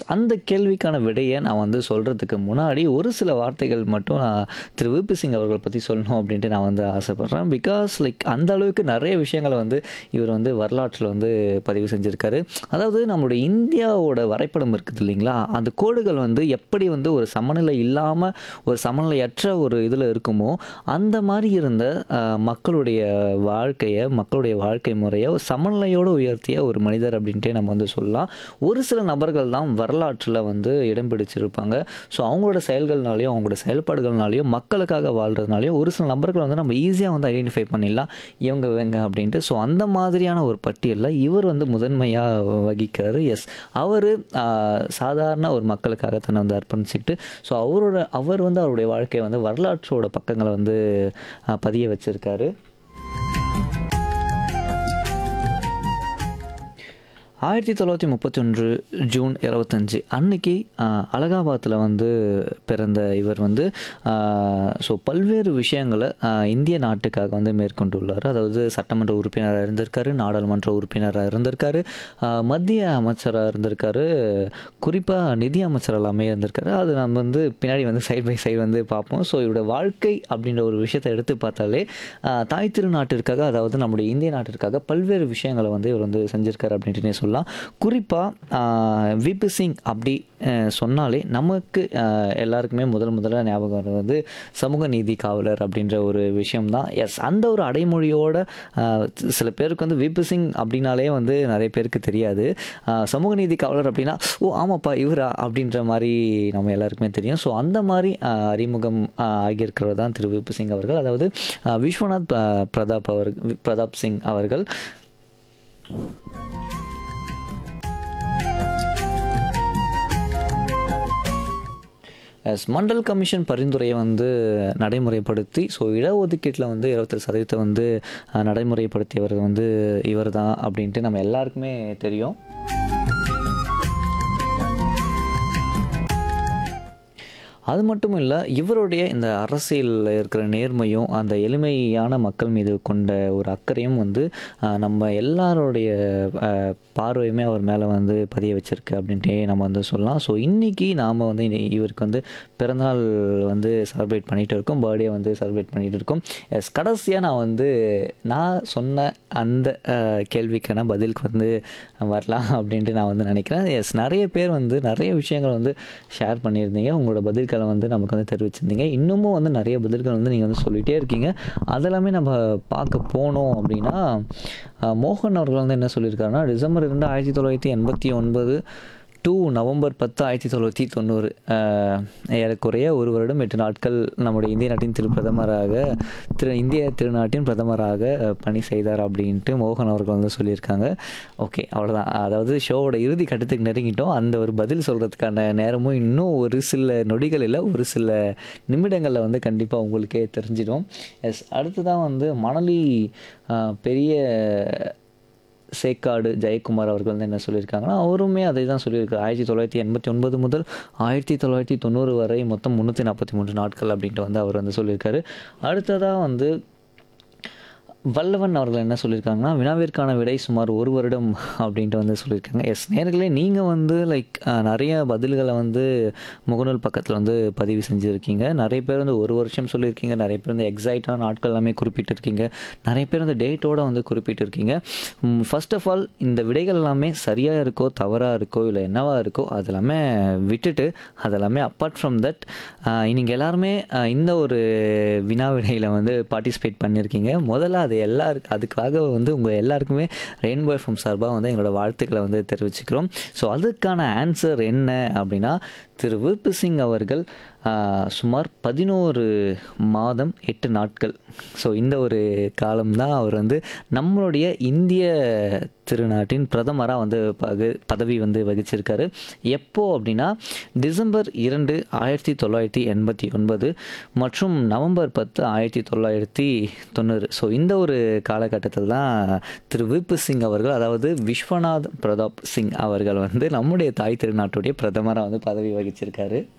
அந்த கேள்விக்கான விடையை நான் வந்து சொல்கிறதுக்கு முன்னாடி ஒரு சில வார்த்தைகள் மட்டும் நான் திரு விபி சிங் அவர்கள் பற்றி சொல்லணும் அப்படின்ட்டு நான் வந்து ஆசைப்பட்றேன் பிகாஸ் லைக் அந்த அளவுக்கு நிறைய விஷயங்களை வந்து இவர் வந்து வரலாற்றில் வந்து பதிவு செஞ்சுருக்காரு அதாவது நம்மளுடைய இந்தியாவோட வரைபடம் இருக்குது இல்லைங்களா அந்த கோடுகள் வந்து எப்படி வந்து ஒரு சமநிலை இல்லாமல் ஒரு சமநிலையற்ற ஒரு இதில் இருக்குமோ அந்த மாதிரி இருந்த அஹ், மக்களுடைய வாழ்க்கையை மக்களுடைய வாழ்க்கை முறையை ஒரு சமநிலையோடு உயர்த்திய ஒரு மனிதர் அப்படின்ட்டே நம்ம வந்து சொல்லலாம் ஒரு சில நபர்கள் தான் வரலாற்றில் வந்து இடம் பிடிச்சிருப்பாங்க ஸோ அவங்களோட செயல்கள்னாலையும் அவங்களோட செயல்பாடுகள்னாலையும் மக்களுக்காக வாழ்கிறதுனாலையும் ஒரு சில நபர்கள் வந்து நம்ம ஈஸியாக வந்து ஐடென்டிஃபை பண்ணிடலாம் இவங்க இவங்க அப்படின்ட்டு ஸோ அந்த மாதிரியான ஒரு பட்டியலில் இவர் வந்து முதன்மையாக வகிக்கிறாரு எஸ் அவர் சாதாரண ஒரு மக்களுக்காக தன்னை வந்து அர்ப்பணிச்சுக்கிட்டு ஸோ அவரோட அவர் வந்து அவருடைய வாழ்க்கையை வந்து வரலாற்றோட பக்கங்களை வந்து ஆஹ், பதிய வச்சிருக்காரு ஆயிரத்தி தொள்ளாயிரத்தி முப்பத்தி ஒன்று ஜூன் இருபத்தஞ்சி அன்னைக்கு ஆஹ், அலகாபாத்தில் வந்து பிறந்த இவர் வந்து ஸோ பல்வேறு விஷயங்களை ஆஹ், இந்திய நாட்டுக்காக வந்து மேற்கொண்டுள்ளார் அதாவது சட்டமன்ற உறுப்பினராக இருந்திருக்காரு நாடாளுமன்ற உறுப்பினராக இருந்திருக்காரு ஆஹ், மத்திய அமைச்சராக இருந்திருக்காரு குறிப்பாக நிதி அமைச்சர் எல்லாமே இருந்திருக்காரு அது நம்ம வந்து பின்னாடி வந்து சைட் பை சைடு வந்து பார்ப்போம் ஸோ இவரோட வாழ்க்கை அப்படின்ற ஒரு விஷயத்தை எடுத்து பார்த்தாலே ஆஹ், தாய் திருநாட்டிற்காக அதாவது நம்முடைய இந்திய நாட்டிற்காக பல்வேறு விஷயங்களை வந்து இவர் வந்து செஞ்சிருக்காரு அப்படின்ட்டு சொல்லலாம் குறிப்பாக விபி சிங் அப்படி ஆஹ், சொன்னாலே நமக்கு ஆஹ், எல்லாருக்குமே முதல் முதல்ல ஞாபகம் வர்றது வந்து சமூக நீதி காவலர் அப்படின்ற ஒரு விஷயம்தான் எஸ் அந்த ஒரு அடைமொழியோட ஆஹ், சில பேருக்கு வந்து விபி சிங் அப்படின்னாலே வந்து நிறைய பேருக்கு தெரியாது ஆஹ், சமூக நீதி காவலர் அப்படின்னா ஓ ஆமாப்பா இவரா அப்படின்ற மாதிரி நம்ம எல்லாருக்குமே தெரியும் ஸோ அந்த மாதிரி ஆஹ், அறிமுகம் ஆஹ், ஆகியிருக்கிறவர் தான் திரு விபி சிங் அவர்கள் அதாவது ஆஹ், விஸ்வநாத் ஆஹ், பிரதாப் அவர் பிரதாப் சிங் அவர்கள் எஸ் மண்டல் கமிஷன் பரிந்துரையை வந்து நடைமுறைப்படுத்தி ஸோ இடஒதுக்கீட்டில் வந்து இருபத்தெட்டு சதவீதத்தை வந்து அஹ், நடைமுறைப்படுத்தியவர் வந்து இவர் தான் அப்படின்ட்டு நம்ம எல்லாருக்குமே தெரியும் அது மட்டும் இல்லை இவருடைய இந்த அரசியலில் இருக்கிற நேர்மையும் அந்த எளிமையான மக்கள் மீது கொண்ட ஒரு அக்கறையும் வந்து ஆஹ், நம்ம எல்லாருடைய ஆஹ், பார்வையுமே அவர் மேலே வந்து பதிய வச்சிருக்கு அப்படின்ட்டே நம்ம வந்து சொல்லலாம் ஸோ இன்றைக்கி நாம் வந்து இன்னை- இவருக்கு வந்து பிறந்தநாள் வந்து செலிப்ரேட் பண்ணிகிட்டு இருக்கோம் பர்த்டே வந்து செலிப்ரேட் பண்ணிகிட்டு இருக்கோம் எஸ் கடைசியாக நான் வந்து நான் சொன்ன அந்த ஆஹ், கேள்விக்கான பதிலுக்கு வந்து வரலாம் அப்படின்ட்டு நான் வந்து நினைக்கிறேன் எஸ் நிறைய பேர் வந்து நிறைய விஷயங்கள் வந்து ஷேர் பண்ணியிருந்தீங்க உங்களோட பதில்களை வந்து நமக்கு வந்து தெரிவிச்சிருந்தீங்க இன்னமும் வந்து நிறைய பதில்கள் வந்து நீங்கள் வந்து சொல்லிகிட்டே இருக்கீங்க அதெல்லாமே நம்ம பார்க்க போனோம் அப்படின்னா அஹ், மோகன் அவர்கள் வந்து என்ன சொல்லியிருக்காருன்னா டிசம்பர் இரண்டு ஆயிரத்தி தொள்ளாயிரத்தி எண்பத்தி ஒன்பது டூ நவம்பர் பத்து ஆயிரத்தி தொள்ளாயிரத்தி தொண்ணூறு அஹ், ஏறக்குறைய ஒரு வருடம் எட்டு நாட்கள் நம்முடைய இந்திய நாட்டின் திரு பிரதமராக திரு இந்திய திருநாட்டின் பிரதமராக அஹ், பணி செய்தார் அப்படின்ட்டு மோகன் அவர்கள் வந்து சொல்லியிருக்காங்க ஓகே அவ்வளோதான் அதாவது ஷோவோட இறுதி கட்டத்துக்கு நெருங்கிட்டோம் அந்த ஒரு பதில் சொல்கிறதுக்கான நேரமும் இன்னும் ஒரு சில நொடிகள் இல்லை ஒரு சில நிமிடங்களில் வந்து கண்டிப்பாக உங்களுக்கே தெரிஞ்சிடும் எஸ் அடுத்ததான் வந்து மணலி அஹ், பெரிய சேக்காடு ஜெயக்குமார் அவர்கள் வந்து என்ன சொல்லியிருக்காங்கன்னா அவருமே அதை தான் சொல்லியிருக்காரு ஆயிரத்தி தொள்ளாயிரத்தி எண்பத்தி ஒன்பது முதல் ஆயிரத்தி தொள்ளாயிரத்தி தொண்ணூறு வரை மொத்தம் முந்நூற்றி நாற்பத்தி மூன்று நாட்கள் அப்படின்ட்டு வந்து அவர் வந்து சொல்லியிருக்காரு அடுத்ததாக வந்து வல்லவன் அவர்கள் என்ன சொல்லியிருக்காங்கன்னா வினாவிற்கான விடை சுமார் ஒரு வருடம் அப்படின்ட்டு வந்து சொல்லியிருக்காங்க எஸ் நேர்களே நீங்கள் வந்து லைக் நிறைய பதில்களை வந்து முகநூல் பக்கத்தில் வந்து பதிவு செஞ்சுருக்கீங்க நிறைய பேர் வந்து ஒரு வருஷம் சொல்லியிருக்கீங்க நிறைய பேர் வந்து எக்ஸைட்டான நாட்கள் எல்லாமே குறிப்பிட்டிருக்கீங்க நிறைய பேர் வந்து டேட்டோட வந்து குறிப்பிட்டிருக்கீங்க ஃபர்ஸ்ட் ஆஃப் ஆல் இந்த விடைகள் எல்லாமே சரியாக இருக்கோ தவறாக இருக்கோ இல்லை என்னவா இருக்கோ அது எல்லாமே விட்டுட்டு அதெல்லாமே அப்பார்ட் ஃப்ரம் தட் நீங்கள் எல்லாருமே ஆஹ், இந்த ஒரு வினா விடையில் வந்து பார்ட்டிசிபேட் பண்ணியிருக்கீங்க முதல்ல அது எல்லாருக்கு அதுக்காக வந்து உங்கள் எல்லாருக்குமே ரெயின்போ எஃப்எம் சார்பாக வந்து எங்களோட வாழ்த்துக்களை வந்து தெரிவிச்சுக்கிறோம் ஸோ அதுக்கான ஆன்சர் என்ன அப்படின்னா திரு விபி சிங் அவர்கள் ஆஹ், சுமார் பதினோரு மாதம் எட்டு நாட்கள் ஸோ இந்த ஒரு காலம்தான் அவர் வந்து நம்மளுடைய இந்திய திருநாட்டின் பிரதமராக வந்து பகு பதவி வந்து வகிச்சிருக்காரு எப்போ அப்படின்னா டிசம்பர் இரண்டு ஆயிரத்தி தொள்ளாயிரத்தி எண்பத்தி ஒன்பது மற்றும் நவம்பர் பத்து ஆயிரத்தி தொள்ளாயிரத்தி தொண்ணூறு ஸோ இந்த ஒரு காலகட்டத்தில் தான் திரு விபி சிங் அவர்கள் அதாவது விஸ்வநாத் பிரதாப் சிங் அவர்கள் வந்து நம்முடைய தாய் திருநாட்டுடைய பிரதமராக வந்து பதவி வகிச்சிருக்காரு